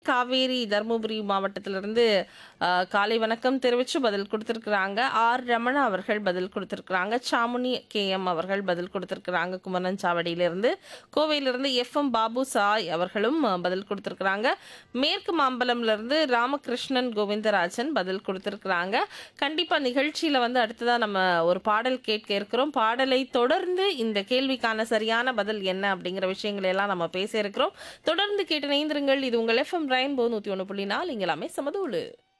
காவேரி தருமபுரி மாவட்டத்திலிருந்து அஹ், காலை வணக்கம் தெரிவித்து பதில் கொடுத்துருக்குறாங்க ஆர் ரமணா அவர்கள் பதில் கொடுத்துருக்குறாங்க சாமுனி கே எம் அவர்கள் பதில் கொடுத்துருக்குறாங்க குமரன் சாவடியிலிருந்து கோவையிலிருந்து எஃப் எம் பாபு சாய் அவர்களும் அஹ், பதில் கொடுத்துருக்குறாங்க மேற்கு மாம்பலம்லேருந்து ராமகிருஷ்ணன் கோவிந்தராஜன் பதில் கொடுத்துருக்குறாங்க கண்டிப்பாக நிகழ்ச்சியில் வந்து அடுத்ததாக நம்ம ஒரு பாடல் கேட்க இருக்கிறோம் பாடலை தொடர்ந்து இந்த கேள்விக்கான சரியான பதில் என்ன அப்படிங்கிற விஷயங்களை எல்லாம் நம்ம பேச இருக்கிறோம் தொடர்ந்து கேட்டு இணைந்திருங்கள் இது உங்கள் எஃப்எம் ரெயின்போ நூற்றி ஒன்று புள்ளி நாலு இங்கே எல்லாமே சமதூளு